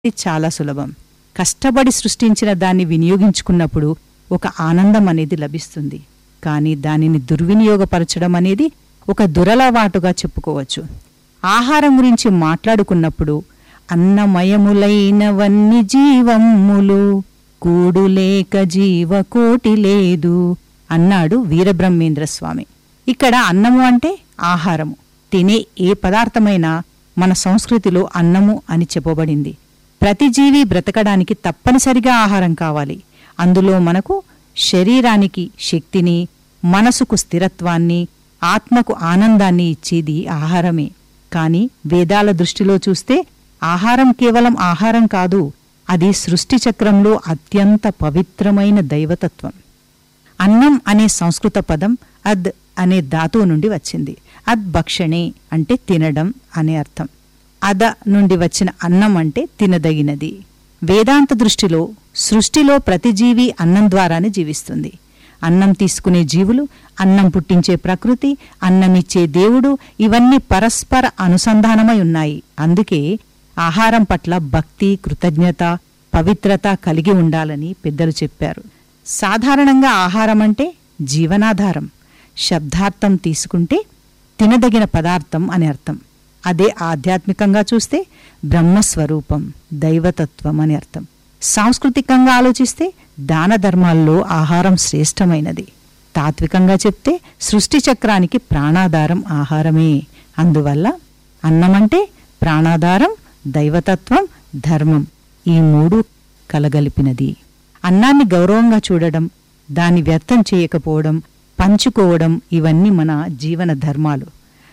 ఇది చాలా సులభం కష్టపడి సృష్టించిన దాన్ని వినియోగించుకున్నప్పుడు ఒక ఆనందం అనేది లభిస్తుంది కానీ దానిని దుర్వినియోగపరచడం అనేది ఒక దురలవాటుగా చెప్పుకోవచ్చు ఆహారం గురించి మాట్లాడుకున్నప్పుడు అన్నమయములైనవన్ని జీవమ్ములు కూడులేక జీవకోటి లేదు అన్నాడు వీరబ్రహ్మేంద్ర స్వామి ఇక్కడ అన్నము అంటే ఆహారము తినే ఏ పదార్థమైనా మన సంస్కృతిలో అన్నము అని చెప్పబడింది ప్రతి జీవి బ్రతకడానికి తప్పనిసరిగా ఆహారం కావాలి అందులో మనకు శరీరానికి శక్తిని మనసుకు స్థిరత్వాన్ని ఆత్మకు ఆనందాన్ని ఇచ్చేది ఆహారమే కానీ వేదాల దృష్టిలో చూస్తే ఆహారం కేవలం ఆహారం కాదు అది సృష్టి చక్రంలో అత్యంత పవిత్రమైన దైవతత్వం అన్నం అనే సంస్కృత పదం అద్ అనే ధాతువు నుండి వచ్చింది అద్ భక్షణే అంటే తినడం అనే అర్థం అద నుండి వచ్చిన అన్నం అంటే తినదగినది వేదాంత దృష్టిలో సృష్టిలో ప్రతి జీవి అన్నం ద్వారానే జీవిస్తుంది అన్నం తీసుకునే జీవులు అన్నం పుట్టించే ప్రకృతి అన్నమిచ్చే దేవుడు ఇవన్నీ పరస్పర అనుసంధానమై ఉన్నాయి అందుకే ఆహారం పట్ల భక్తి కృతజ్ఞత పవిత్రత కలిగి ఉండాలని పెద్దలు చెప్పారు సాధారణంగా ఆహారం అంటే జీవనాధారం శబ్దార్థం తీసుకుంటే తినదగిన పదార్థం అని అర్థం అదే ఆధ్యాత్మికంగా చూస్తే బ్రహ్మస్వరూపం దైవతత్వం అని అర్థం సాంస్కృతికంగా ఆలోచిస్తే దాన ధర్మాల్లో ఆహారం శ్రేష్టమైనది తాత్వికంగా చెప్తే సృష్టి చక్రానికి ప్రాణాధారం ఆహారమే అందువల్ల అన్నమంటే ప్రాణాధారం దైవతత్వం ధర్మం ఈ మూడు కలగలిపినది అన్నాన్ని గౌరవంగా చూడడం దాన్ని వ్యర్థం చేయకపోవడం పంచుకోవడం ఇవన్నీ మన జీవన ధర్మాలు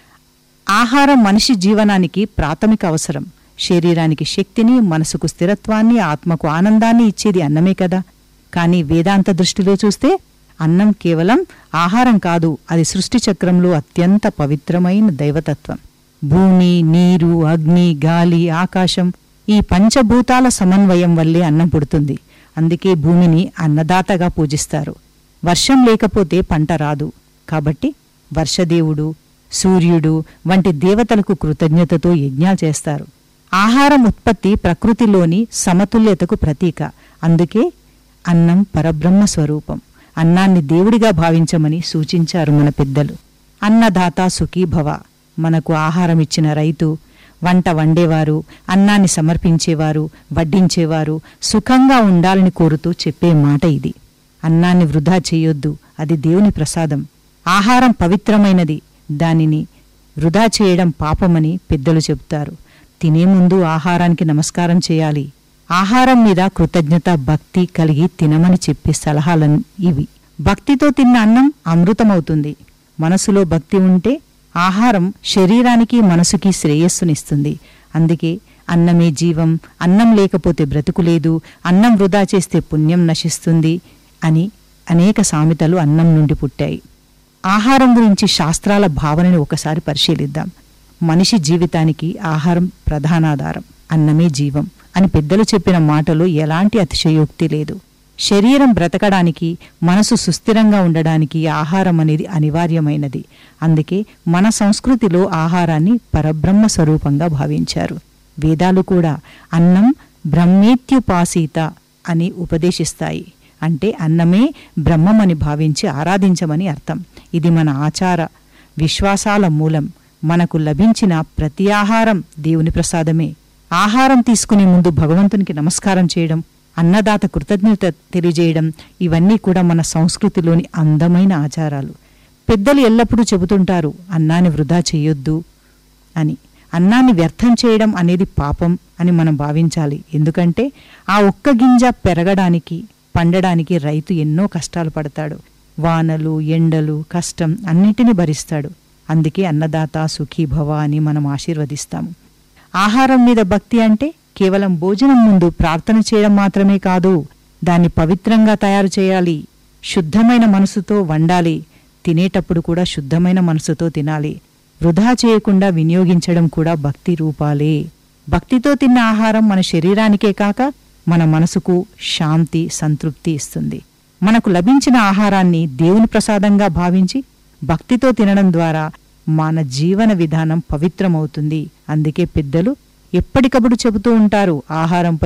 ఆహారం మనిషి జీవనానికి ప్రాథమిక అవసరం శరీరానికి శక్తిని మనసుకు స్థిరత్వాన్ని ఆత్మకు ఆనందాన్ని ఇచ్చేది అన్నమే కదా కానీ వేదాంత దృష్టిలో చూస్తే అన్నం కేవలం ఆహారం కాదు అది సృష్టి చక్రంలో అత్యంత పవిత్రమైన దైవతత్వం భూమి నీరు అగ్ని గాలి ఆకాశం ఈ పంచభూతాల సమన్వయం వల్లే అన్నం పుడుతుంది అందుకే భూమిని అన్నదాతగా పూజిస్తారు వర్షం లేకపోతే పంట రాదు కాబట్టి వర్షదేవుడు సూర్యుడు వంటి దేవతలకు కృతజ్ఞతతో యజ్ఞాలు చేస్తారు ఆహారం ఉత్పత్తి ప్రకృతిలోని సమతుల్యతకు ప్రతీక అందుకే అన్నం పరబ్రహ్మ స్వరూపం అన్నాన్ని దేవుడిగా భావించమని సూచించారు మన పెద్దలు అన్నదాత సుఖీభవ మనకు ఆహారం ఇచ్చిన రైతు వంట వండేవారు అన్నాన్ని సమర్పించేవారు వడ్డించేవారు సుఖంగా ఉండాలని కోరుతూ చెప్పే మాట ఇది అన్నాన్ని వృధా చేయొద్దు అది దేవుని ప్రసాదం ఆహారం పవిత్రమైనది దానిని వృధా చేయడం పాపమని పెద్దలు చెబుతారు తినే ముందు ఆహారానికి నమస్కారం చేయాలి ఆహారం మీద కృతజ్ఞత భక్తి కలిగి తినమని చెప్పే సలహాలను ఇవి భక్తితో తిన్న అన్నం అమృతమవుతుంది మనసులో భక్తి ఉంటే ఆహారం శరీరానికి మనసుకి శ్రేయస్సునిస్తుంది అందుకే అన్నమే జీవం అన్నం లేకపోతే బ్రతుకు లేదు అన్నం వృధా చేస్తే పుణ్యం నశిస్తుంది అని అనేక సామెతలు అన్నం నుండి పుట్టాయి ఆహారం గురించి శాస్త్రాల భావనని ఒకసారి పరిశీలిద్దాం మనిషి జీవితానికి ఆహారం ప్రధానాధారం అన్నమే జీవం అని పెద్దలు చెప్పిన మాటలో ఎలాంటి అతిశయోక్తి లేదు శరీరం బ్రతకడానికి మనసు సుస్థిరంగా ఉండడానికి ఆహారం అనేది అనివార్యమైనది అందుకే మన సంస్కృతిలో ఆహారాన్ని పరబ్రహ్మ స్వరూపంగా భావించారు వేదాలు కూడా అన్నం బ్రహ్మేత్యుపాసీత అని ఉపదేశిస్తాయి అంటే అన్నమే బ్రహ్మమని భావించి ఆరాధించమని అర్థం ఇది మన ఆచార విశ్వాసాల మూలం మనకు లభించిన ప్రతి ఆహారం దేవుని ప్రసాదమే ఆహారం తీసుకునే ముందు భగవంతునికి నమస్కారం చేయడం అన్నదాత కృతజ్ఞత తెలియజేయడం ఇవన్నీ కూడా మన సంస్కృతిలోని అందమైన ఆచారాలు పెద్దలు ఎల్లప్పుడూ చెబుతుంటారు అన్నాన్ని వృధా చేయొద్దు అని అన్నాన్ని వ్యర్థం చేయడం అనేది పాపం అని మనం భావించాలి ఎందుకంటే ఆ ఒక్క గింజ పెరగడానికి పండడానికి రైతు ఎన్నో కష్టాలు పడతాడు వానలు ఎండలు కష్టం అన్నిటినీ భరిస్తాడు అందుకే అన్నదాత సుఖీభవ అని మనం ఆశీర్వదిస్తాము ఆహారం మీద భక్తి అంటే కేవలం భోజనం ముందు ప్రార్థన చేయడం మాత్రమే కాదు దాన్ని పవిత్రంగా తయారు చేయాలి శుద్ధమైన మనసుతో వండాలి తినేటప్పుడు కూడా శుద్ధమైన మనసుతో తినాలి వృధా చేయకుండా వినియోగించడం కూడా భక్తి రూపాలే భక్తితో తిన్న ఆహారం మన శరీరానికే కాక మన మనసుకు శాంతి సంతృప్తి ఇస్తుంది మనకు లభించిన ఆహారాన్ని దేవుని ప్రసాదంగా భావించి భక్తితో తినడం ద్వారా మన జీవన విధానం పవిత్రమవుతుంది అందుకే పెద్దలు ఎప్పటికప్పుడు చెబుతూ ఉంటారు ఆహారంపై